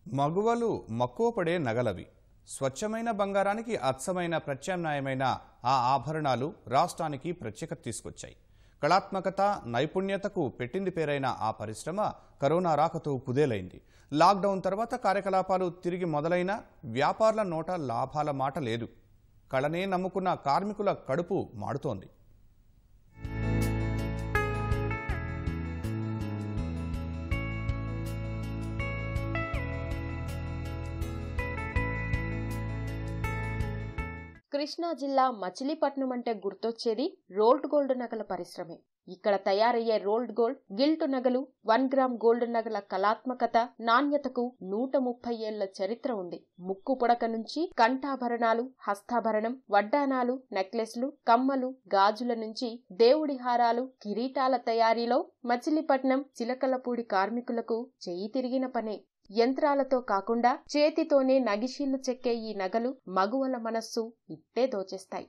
మగువలు మక్కువ పడే నగలవి స్వచ్ఛమైన బంగారానికి అచ్చమైన ప్రత్యామ్నాయమైన ఆ ఆభరణాలు రాష్ట్రానికి ప్రత్యేకత తీసుకొచ్చాయి కళాత్మకత నైపుణ్యతకు పెట్టింది పేరైన ఆ పరిశ్రమ కరోనా రాకతో కుదేలైంది లాక్డౌన్ తర్వాత కార్యకలాపాలు తిరిగి మొదలైన వ్యాపారుల నోట లాభాల మాట లేదు కళనే నమ్ముకున్న కార్మికుల కడుపు మాడుతోంది కృష్ణా జిల్లా మచిలీపట్నం అంటే గుర్తొచ్చేది రోల్డ్ గోల్డ్ నగల పరిశ్రమే ఇక్కడ తయారయ్యే రోల్డ్ గోల్డ్ గిల్ట్ నగలు వన్ గ్రామ్ గోల్డ్ నగల కళాత్మకత నాణ్యతకు నూట ముప్పై ఏళ్ల చరిత్ర ఉంది ముక్కు పుడక నుంచి కంఠాభరణాలు హస్తాభరణం వడ్డానాలు నెక్లెస్లు కమ్మలు గాజుల నుంచి దేవుడి హారాలు కిరీటాల తయారీలో మచిలీపట్నం చిలకలపూడి కార్మికులకు చేయి తిరిగిన పనే యంత్రాలతో కాకుండా చేతితోనే నగిషీళ్లు చెక్కే ఈ నగలు మగువల మనస్సు ఇట్టే దోచేస్తాయి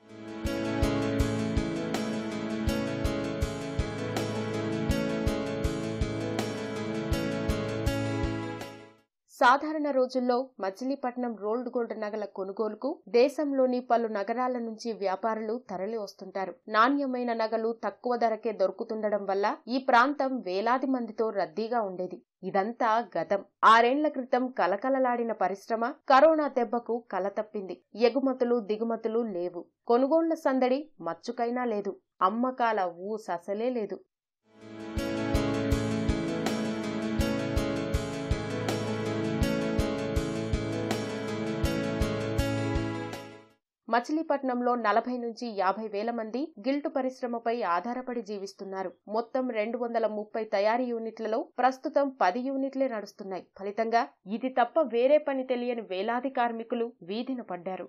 సాధారణ రోజుల్లో మచిలీపట్నం రోల్డ్ గోల్డ్ నగల కొనుగోలుకు దేశంలోని పలు నగరాల నుంచి వ్యాపారులు తరలి వస్తుంటారు నాణ్యమైన నగలు తక్కువ ధరకే దొరుకుతుండడం వల్ల ఈ ప్రాంతం వేలాది మందితో రద్దీగా ఉండేది ఇదంతా గతం ఆరేండ్ల క్రితం కలకలలాడిన పరిశ్రమ కరోనా దెబ్బకు కల తప్పింది ఎగుమతులు దిగుమతులు లేవు కొనుగోళ్ల సందడి మచ్చుకైనా లేదు అమ్మకాల ఊససలే లేదు మచిలీపట్నంలో నలభై నుంచి యాభై వేల మంది గిల్టు పరిశ్రమపై ఆధారపడి జీవిస్తున్నారు మొత్తం రెండు వందల ముప్పై తయారీ యూనిట్లలో ప్రస్తుతం పది యూనిట్లే నడుస్తున్నాయి ఫలితంగా ఇది తప్ప వేరే పని తెలియని వేలాది కార్మికులు వీధిన పడ్డారు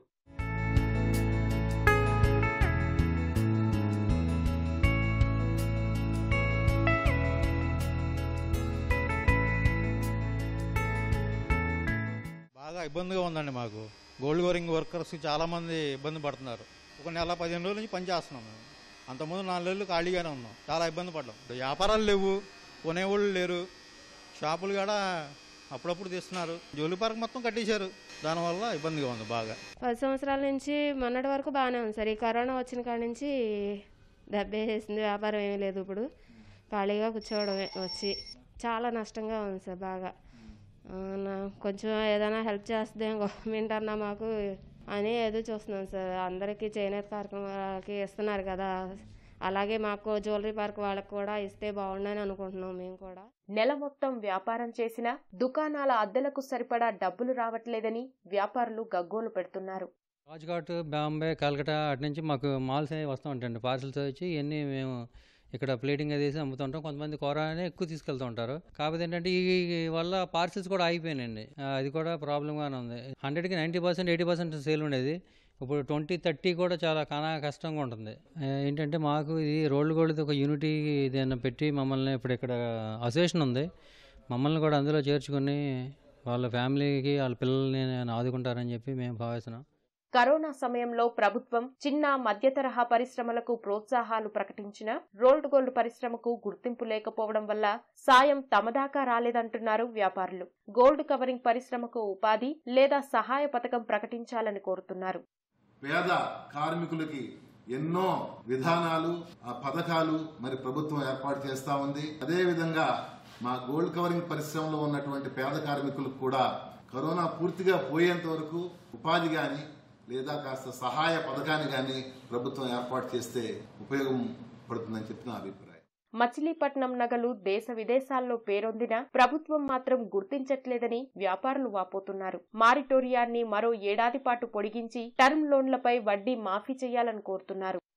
బాగా ఇబ్బందిగా ఉందండి మాకు గోల్డ్ గోరింగ్ వర్కర్స్ చాలామంది ఇబ్బంది పడుతున్నారు ఒక నెల పదిహేను రోజుల నుంచి పని చేస్తున్నాం మేము అంతకుముందు నాలుగు నెలలు ఖాళీగానే ఉన్నాం చాలా ఇబ్బంది పడ్డాం ఇప్పుడు వ్యాపారాలు లేవు కొనేవాళ్ళు లేరు షాపులు కూడా అప్పుడప్పుడు తీస్తున్నారు జోలి పార్క్ మొత్తం కట్టేశారు దానివల్ల ఇబ్బందిగా ఉంది బాగా పది సంవత్సరాల నుంచి మొన్నటి వరకు బాగానే ఉంది సార్ ఈ కరోనా వచ్చిన కాడ నుంచి దెబ్బేసేసింది వ్యాపారం ఏమీ లేదు ఇప్పుడు ఖాళీగా కూర్చోవడమే వచ్చి చాలా నష్టంగా ఉంది సార్ బాగా ఆ, నా- కొంచెం ఏదైనా హెల్ప్ చేస్తే గవర్నమెంట్ అన్నా మాకు అని ఎదురు చూస్తున్నాం సార్ అందరికీ చేనేత కార్యక్రమాలకి ఇస్తున్నారు కదా అలాగే మాకు జ్యువెలరీ పార్క్ వాళ్ళకి కూడా ఇస్తే బాగుండని అనుకుంటున్నాం మేము కూడా నెల మొత్తం వ్యాపారం చేసినా దుకాణాల అద్దెలకు సరిపడా డబ్బులు రావట్లేదని వ్యాపారులు గగ్గోలు పెడుతున్నారు రాజ్ఘాట్ బాంబే కలకటా అటు నుంచి మాకు మాల్స్ అనేవి వస్తూ ఉంటాయండి పార్సిల్స్ వచ్చి ఇవన్నీ మేము ఇక్కడ ప్లేటింగ్ అది వేసి అమ్ముతుంటాం కొంతమంది కూరనే ఎక్కువ తీసుకెళ్తూ ఉంటారు కాకపోతే ఏంటంటే ఈ వల్ల పార్సిల్స్ కూడా ఆగిపోయినాయండి ఆ, అది కూడా ప్రాబ్లంగానే ఉంది హండ్రెడ్కి ninety percent eighty percent sale ఉండేది ఇప్పుడు ట్వంటీ థర్టీ కూడా చాలా కానా కష్టంగా ఉంటుంది ఆ, ఏంటంటే మాకు ఇది రోల్డ్ గోల్డ్ ఒక యూనిటీ ఏదైనా పెట్టి మమ్మల్ని ఇప్పుడు ఇక్కడ అసోసియేషన్ ఉంది మమ్మల్ని కూడా అందులో చేర్చుకొని వాళ్ళ ఫ్యామిలీకి వాళ్ళ పిల్లల్ని ఆదుకుంటారని చెప్పి మేము భావిస్తున్నాం కరోనా సమయంలో ప్రభుత్వం చిన్న మధ్య తరహా పరిశ్రమలకు ప్రోత్సాహాలు ప్రకటించిన రోల్డ్ గోల్డ్ పరిశ్రమకు గుర్తింపు లేకపోవడం వల్ల సాయం తమదాకా రాలేదంటున్నారు వ్యాపారులు గోల్డ్ కవరింగ్ పరిశ్రమకు ఉపాధి లేదా సహాయ పథకం ప్రకటించాలని కోరుతున్నారు పేద కార్మికులకి ఎన్నో విధానాలు ఆ పథకాలు మరి ప్రభుత్వం ఏర్పాటు చేస్తా ఉంది అదే విధంగా మా గోల్డ్ కవరింగ్ పరిశ్రమలో ఉన్నటువంటి పేద కార్మికులకు కూడా కరోనా పూర్తిగా పోయేంత వరకు ఉపాధి గాని లేదా కాస్త సహాయ పథకాన్ని గాని ప్రభుత్వం ఏర్పాటు చేస్తే ఉపయోగం పడుతుందని చెప్పి నా అభిప్రాయం మచిలీపట్నం నగలు దేశ విదేశాల్లో పేరొందిన ప్రభుత్వం మాత్రం గుర్తించట్లేదని వ్యాపారులు వాపోతున్నారు మారిటోరియాన్ని మరో ఏడాది పాటు పొడిగించి టర్మ్ లోన్లపై వడ్డీ మాఫీ చేయాలని కోరుతున్నారు